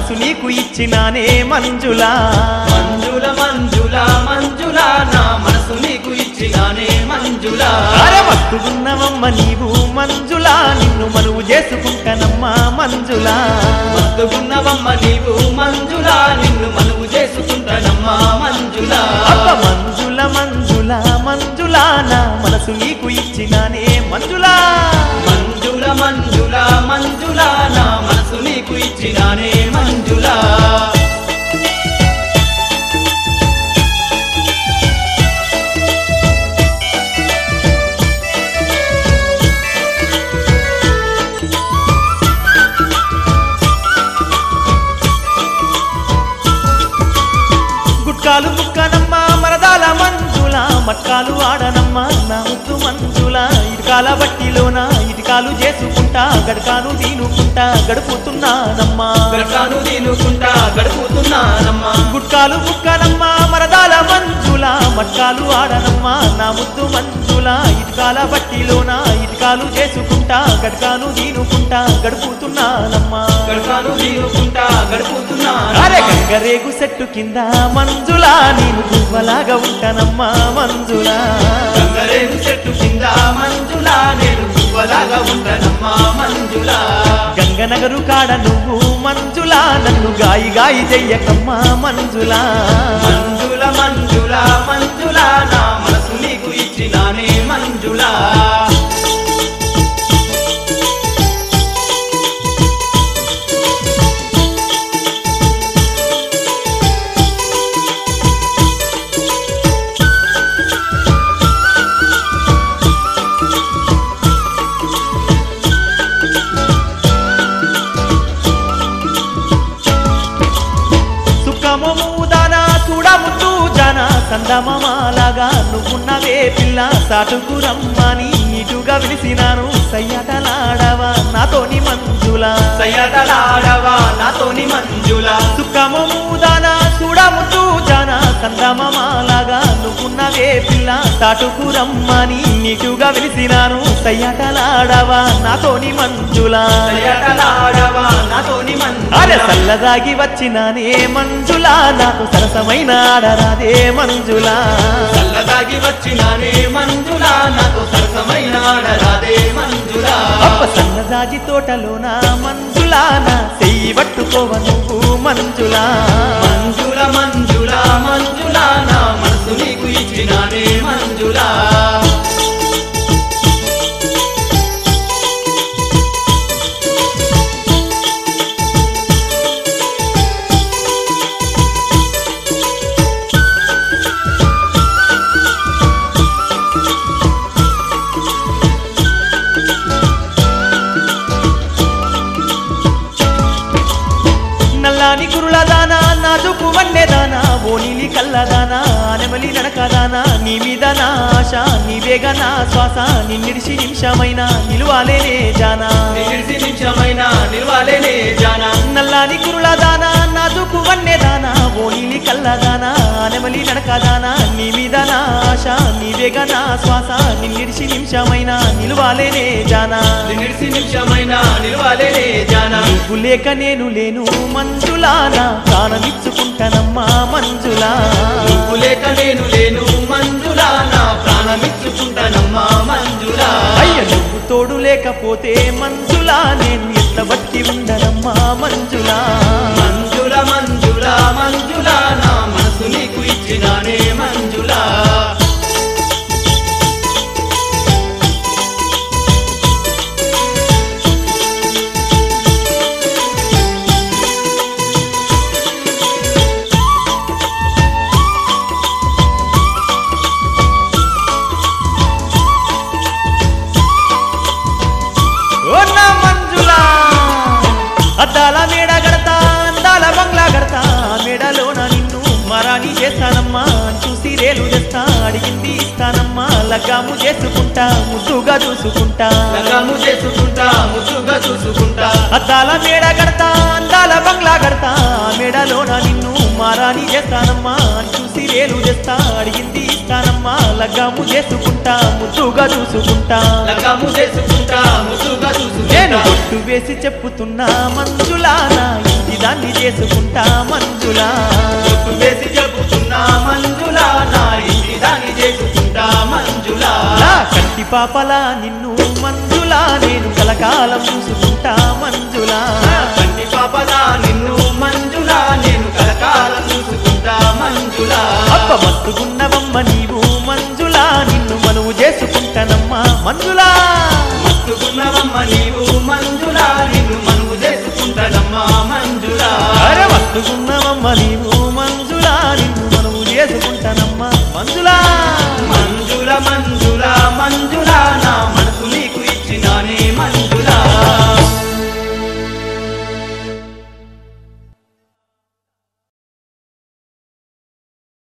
మనసు నీకు ఇచ్చినానే మంజులా మంజుల మంజుల మంజుల నా మనసు నీకు ఇచ్చినానే మంజుల అరే మస్తుగున్నవమ్మ నీవు మంజులా నిన్ను మనువు చేసుకుంటానమ్మా మంజులా మత్తుకున్నవమ్మ నీవు మంజుల నిన్ను మనువు చేసుకుంటానమ్మా మంజుల అబ్బ మంజుల మంజుల మంజులా నా మనసు నీకు ఇచ్చినానే మంజులా మంజుల మంజుల మంజుల నా మనసు నీకు ఇచ్చినానే మంజుల గుట్కాలు ముక్కనమ్మ మరదాల మంజుల మట్కాలు ఆడనమ్మ నా ముద్దు మంజుల ఇటుకాల బట్టిలోన ఇటుకాలు చేసుకుంటా గడకాను దీనుకుంటా గడుపుతున్నానమ్మా గడకాను దీనుకుంటా గడుపుతున్నానమ్మా గుట్కాలు ముక్కనమ్మ మరదాల మంజుల మట్కాలు ఆడనమ్మ నా ముద్దు మంజుల ఇటుకాల బట్టిలోన ఇటుకాలు చేసుకుంటా గడకాను దీనుకుంటా గడుపుతున్నానమ్మా గడకాను దీనుకుంటా గడుపుతున్నా అరే గంగరేగు చెట్టు కింద మంజులా నేను గువ్వలాగా ఉంటానమ్మా మంజులా గంగరేగు చెట్టు కింద మంజుల నేను పువ్వలాగా ఉంటానమ్మా మంజుల గంగనగరు కాడ నువ్వు మంజులా నన్ను గాయి గాయి చెయ్యకమ్మా మంజులా మంజుల మంజుల మంజుల నా మనసు నీకు ఇచ్చినానే మంజుల సుఖమము దానా చూడముద్దు జన సందమాలాగా నువ్వున్నవే పిల్ల సాటుకు రమ్మని ఇటుగా పిలిచినాను సయ్యటలాడవా నాతోని మంజులా సయ్యటలాడవా నాతోని మంజుల సుఖమము దానా చూడముద్దు జన సందమాలాగా నువ్వున్నవే పిల్ల సాటుకు రమ్మని నీటుగా పిలిచినాను సయ్యటలాడవా నాతోని మంజులా సయ్యటలాడవా నాతోని అరే మంజుల చల్లదాగి వచ్చినానే మంజులా నాకు సరసమైన ఆడరాదే మంజులా చల్లదాగి వచ్చినానే మంజుల నాతో సరసమైన ఆడరాదే మంజుల అప్ప సన్నజాజి తోటలోన మంజులా నా చెయ్యి పట్టుకోవ నువ్వు మంజులా మంజుల మంజుల మంజుల నా మనసు నీకు ఇచ్చినానే మంజుల నల్లాని కురులదానా నాజుకు వన్నెదానా ఓ నీలి కల్లదానా నెమలి నడకదానా నీ మీద నా ఆశ నీవేగా నా శ్వాస నిన్నిడిసి నిమిషమైన నిలువాలేనే జానా నిలిసి నిమిషమైన నిలవాలేనే జానా నల్లాని కురులదానా నాజుకు వన్నెదానా ఓ నీలి కల్లదానా నెమలి నడకదానా నీ మీద నా ఆశ నీవేగా నా శ్వాస నిన్నిడిసి నిమిషమైన నిలువాలేనే జానా నిలిసి నిమిషమైన నిలవాలేనే జానా నువ్వు లేక నేను లేను మంజులా నా ప్రాణమిచ్చుకుంటానమ్మా మంజులా నువ్వు లేక నేను లేను మంజుల నా ప్రాణమిచ్చుకుంటానమ్మా మంజుల అయ్య నువ్వు తోడు లేకపోతే మంజులా నేను ఎట్ల బట్టి ఉండనమ్మా మంజులా మంజుల మంజుల మంజుల నా మనసు నీకు ఇచ్చినానే మంజుల ఓ నా మంజులా అద్దాల మేడ గడతా అందాల బంగ్లా గడతా మేడలోన నిన్ను మరాని చేస్తానమ్మా చూసి రేలు తెస్తా అడిగింది ఇస్తానమ్మా లగ్గాము చేసుకుంటా ముద్దుగా చూసుకుంటా లగ్నము చేసుకుంటా ముద్దుగా చూసుకుంటా అద్దాల మేడ గడతా అందాల బంగ్లా గడతా మేడలోన నిన్ను మారాని చేస్తానమ్మా చూసి రేలు చేస్తా అడిగింది ఇస్తానమ్మా లగ్గాము చేసుకుంటా ముద్దుగా చూసుకుంటా లగ్నము చేసుకుంటా ముద్దుగా నేను చూసుకుంటా బొట్టు వేసి చెప్పుతున్నా మంజులా నా ఇంటి దాన్ని చేసుకుంటా మంజులా గుర్తు వేసి చెబుతున్నా మంజులా నా ఇంటి దాన్ని చేసుకుంటా మంజులా నా కంటి పాపలా నిన్ను మంజులా నేను కలకాలం చూసుకుంటా మంజులా కంటి పాపలా నిన్ను మంజులా నేను కలకాలం చూసుకుంటా మంజులా అబ్బ మస్తుగున్నవమ్మ నీవు మంజులా నిన్ను మనువు చేసుకుంటానమ్మా మంజులా మస్తుకున్నవమ్మ నీవు మంజులా నిన్ను మనువు చేసుకుంటానమ్మా మంజులా అరే మస్తుగున్నవమ్మ నీవు మంజులా నిన్ను మనువు చేసుకుంటానమ్మా మంజులా మంజుల మంజుల